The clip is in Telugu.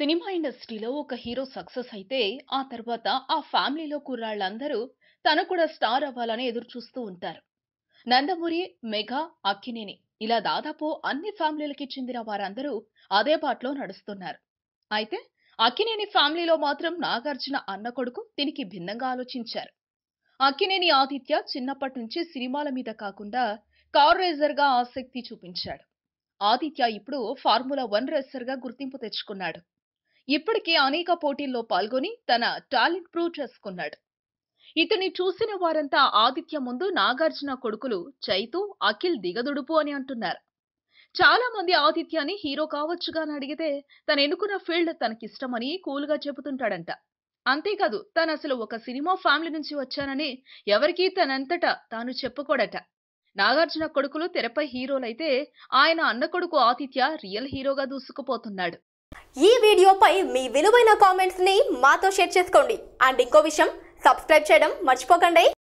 సినిమా ఇండస్ట్రీలో ఒక హీరో సక్సెస్ అయితే ఆ తర్వాత ఆ ఫ్యామిలీలో కుర్రాళ్ళందరూ తను కూడా స్టార్ అవ్వాలని ఎదురు చూస్తూ ఉంటారు నందమూరి మెగా అక్కినేని ఇలా దాదాపు అన్ని ఫ్యామిలీలకి చెందిన వారందరూ అదే బాటలో నడుస్తున్నారు అయితే అక్కినేని ఫ్యామిలీలో మాత్రం నాగార్జున అన్న కొడుకు దీనికి భిన్నంగా ఆలోచించారు అక్కినేని ఆదిత్య చిన్నప్పటి నుంచి సినిమాల మీద కాకుండా కార్ రేసర్ గా ఆసక్తి చూపించాడు ఆదిత్య ఇప్పుడు ఫార్ములా వన్ రేసర్ గా గుర్తింపు తెచ్చుకున్నాడు ఇప్పటికే అనేక పోటీల్లో పాల్గొని తన టాలెంట్ ప్రూవ్ చేసుకున్నాడు ఇతని చూసిన వారంతా ఆదిత్య ముందు నాగార్జున కొడుకులు చైతు అఖిల్ దిగదుడుపు అని అంటున్నారు చాలా మంది ఆదిత్యని హీరో కావచ్చుగా అని అడిగితే తను ఎన్నుకున్న ఫీల్డ్ తనకిష్టమని కూల్గా చెబుతుంటాడంట అంతేకాదు తను అసలు ఒక సినిమా ఫ్యామిలీ నుంచి వచ్చానని ఎవరికీ తనంతటా తాను చెప్పుకోడట నాగార్జున కొడుకులు తెరపై హీరోలైతే ఆయన అన్న కొడుకు ఆదిత్య రియల్ హీరోగా దూసుకుపోతున్నాడు ఈ వీడియోపై మీ విలువైన కామెంట్స్ ని మాతో షేర్ చేసుకోండి అండ్ ఇంకో విషయం సబ్స్క్రైబ్ చేయడం మర్చిపోకండి